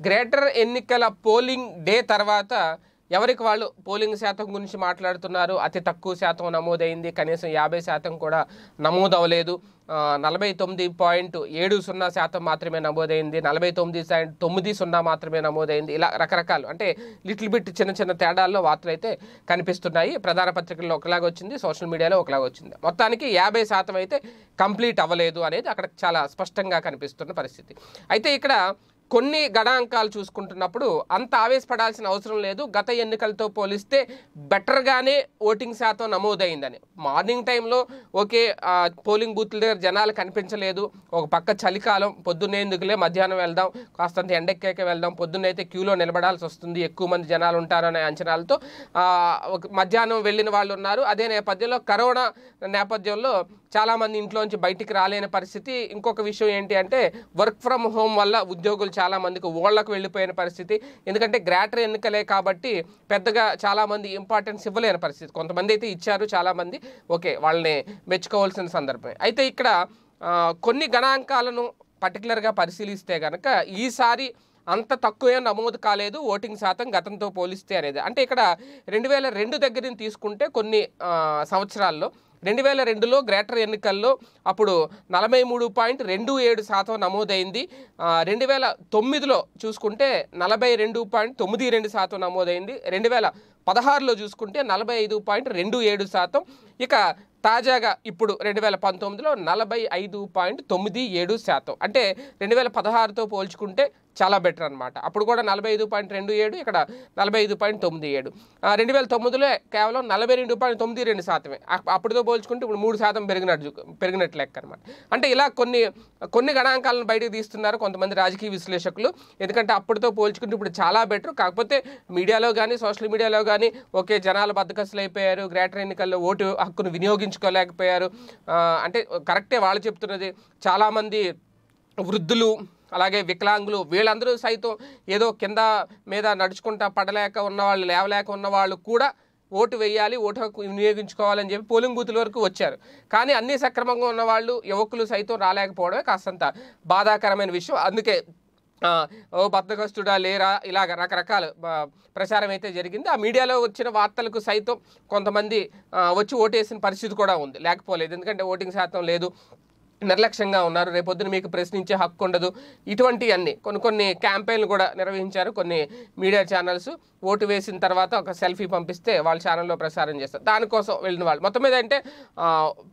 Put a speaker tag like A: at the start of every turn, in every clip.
A: greater ఎన్నికల polling day తర్వాత ఎవరికి వాళ్ళు పోలింగ్ శాతం గురించి మాట్లాడుతున్నారు అతి తక్కువ శాతం నమోదైంది కనీసం యాభై శాతం కూడా నమోదవలేదు ఆ, నలభై తొమ్మిది పాయింట్ ఏడు సున్నా శాతం మాత్రమే నమోదైంది నలభై తొమ్మిది పాయింట్ తొమ్మిది సున్నా మాత్రమే నమోదైంది ఇలా రకరకాలు అంటే లిటిల్ బిట్ చిన్న చిన్న తేడాల్లో వార్తలు అయితే కనిపిస్తున్నాయి ప్రధాన పత్రికల్లో ఒకలాగా వచ్చింది సోషల్ మీడియాలో ఒకలాగా వచ్చింది మొత్తానికి యాభై శాతం అయితే కంప్లీట్ అవ్వలేదు అనేది అక్కడ చాలా స్పష్టంగా కనిపిస్తున్న పరిస్థితి అయితే ఇక్కడ కొన్ని గణాంకాలు చూసుకుంటున్నప్పుడు అంత ఆవేశపడాల్సిన అవసరం లేదు గత ఎన్నికలతో పోలిస్తే బెటర్గానే ఓటింగ్ శాతం నమోదైందని మార్నింగ్ టైంలో ఓకే ఆ, పోలింగ్ బూత్ల దగ్గర జనాలు కనిపించలేదు ఒక పక్క చలికాలం పొద్దున్నే ఎందుకులే మధ్యాహ్నం వెళ్దాం కాస్తంత ఎండెక్కాక వెళ్దాం పొద్దున్న అయితే క్యూలో నిలబడాల్సి వస్తుంది ఎక్కువ మంది జనాలు ఉంటారనే అంచనాలతో ఆ, ఒక మధ్యాహ్నం వెళ్ళిన వాళ్ళు ఉన్నారు అదే నేపథ్యంలో కరోనా నేపథ్యంలో చాలామంది ఇంట్లోంచి బయటికి రాలేని పరిస్థితి ఇంకొక విషయం ఏంటి అంటే వర్క్ ఫ్రమ్ హోమ్ వల్ల ఉద్యోగులు చాలామందికి ఓళ్లకు వెళ్ళిపోయిన పరిస్థితి ఎందుకంటే గ్రేటర్ ఎన్నికలే కాబట్టి పెద్దగా చాలామంది ఇంపార్టెన్స్ ఇవ్వలేని పరిస్థితి కొంతమంది అయితే ఇచ్చారు చాలామంది ఓకే వాళ్ళని మెచ్చుకోవాల్సిన సందర్భమే అయితే ఇక్కడ ఆ, కొన్ని గణాంకాలను పర్టికులర్గా పరిశీలిస్తే కనుక ఈసారి అంత తక్కువే నమోదు కాలేదు ఓటింగ్ శాతం గతంతో పోలిస్తే అనేది అంటే ఇక్కడ రెండు వేల రెండు దగ్గర తీసుకుంటే కొన్ని ఆ, సంవత్సరాల్లో రెండు వేల రెండులో గ్రేటర్ ఎన్నికల్లో అప్పుడు నలభై మూడు పాయింట్ రెండు ఏడు శాతం నమోదైంది ఆ, రెండు వేల తొమ్మిదిలో చూసుకుంటే నలభై రెండు పాయింట్ తొమ్మిది రెండు శాతం నమోదైంది రెండు వేల పదహారులో చూసుకుంటే నలభై ఐదు పాయింట్ రెండు ఏడు శాతం ఇక తాజాగా ఇప్పుడు రెండు వేల పంతొమ్మిదిలో నలభై ఐదు పాయింట్ తొమ్మిది ఏడు శాతం అంటే రెండు వేల పదహారుతో పోల్చుకుంటే చాలా బెటర్ అనమాట అప్పుడు కూడా నలభై ఐదు పాయింట్ రెండు ఏడు ఇక్కడ నలభై ఐదు పాయింట్ తొమ్మిది ఏడు రెండు వేల తొమ్మిదిలో కేవలం నలభై రెండు పాయింట్ తొమ్మిది రెండు శాతమే అప్- అప్పటితో పోల్చుకుంటే ఇప్పుడు మూడు శాతం పెరిగినట్టు పెరిగినట్లు లెక్క అనమాట అంటే ఇలా కొన్ని కొన్ని గణాంకాలను బయటకు తీస్తున్నారు కొంతమంది రాజకీయ విశ్లేషకులు ఎందుకంటే అప్పటితో పోల్చుకుంటే ఇప్పుడు చాలా బెటర్ కాకపోతే మీడియాలో కానీ సోషల్ మీడియాలో కానీ ఓకే జనాలు బద్దకస్తులు అయిపోయారు గ్రేటర్ ఎన్నికల్లో ఓటు హక్కును వినియోగించుకోలేకపోయారు ఆ, అంటే కరెక్టే వాళ్ళు చెప్తున్నది చాలామంది వృద్ధులు అలాగే వికలాంగులు వీళ్ళందరూ సైతం ఏదో కింద మీద నడుచుకుంటా పడలేక ఉన్నవాళ్ళు లేవలేక ఉన్నవాళ్ళు కూడా ఓటు వేయాలి ఓటు హక్కు వినియోగించుకోవాలని చెప్పి పోలింగ్ బూతుల వరకు వచ్చారు కానీ అన్ని సక్రమంగా ఉన్నవాళ్ళు యువకులు సైతం రాలేకపోవడమే కాస్తంత బాధాకరమైన విషయం అందుకే ఆ, ఓ బద్దకస్తుడా లేరా ఇలాగ రకరకాల ఆ, ప్రచారం అయితే జరిగింది ఆ మీడియాలో వచ్చిన వార్తలకు సైతం కొంతమంది ఆ, వచ్చి ఓటేసిన పరిస్థితి కూడా ఉంది లేకపోలేదు ఎందుకంటే ఓటింగ్ శాతం లేదు నిర్లక్ష్యంగా ఉన్నారు రేపొద్దున మీకు ప్రశ్నించే హక్కు ఉండదు ఇటువంటి అన్ని కొన్ని కొన్ని క్యాంపెయిన్లు కూడా నిర్వహించారు కొన్ని మీడియా ఛానల్స్ ఓటు వేసిన తర్వాత ఒక సెల్ఫీ పంపిస్తే వాళ్ళ ఛానల్లో ప్రసారం చేస్తారు దానికోసం వెళ్ళిన వాళ్ళు మొత్తం మీద అంటే ఆ,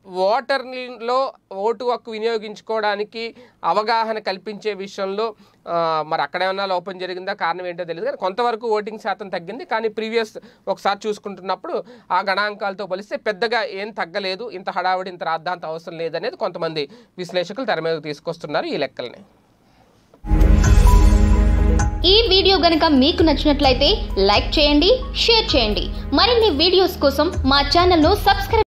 A: ఓటర్లో ఓటు హక్కు వినియోగించుకోవడానికి అవగాహన కల్పించే విషయంలో ఆ, మరి అక్కడేమన్నా లోపం జరిగిందా కారణం ఏంటో తెలియదు కానీ కొంతవరకు ఓటింగ్ శాతం తగ్గింది కానీ ప్రీవియస్ ఒకసారి చూసుకుంటున్నప్పుడు ఆ గణాంకాలతో పోలిస్తే పెద్దగా ఏం తగ్గలేదు ఇంత హడావుడి ఇంత రాద్దాంత అవసరం లేదనేది కొంతమంది విశ్లేషకులు తెర మీదకు తీసుకొస్తున్నారు ఈ లెక్కల్ని
B: ఈ వీడియో గనక మీకు నచ్చినట్లయితే లైక్ చేయండి షేర్ చేయండి మరిన్ని వీడియోస్ కోసం మా ఛానల్ను సబ్స్క్రైబ్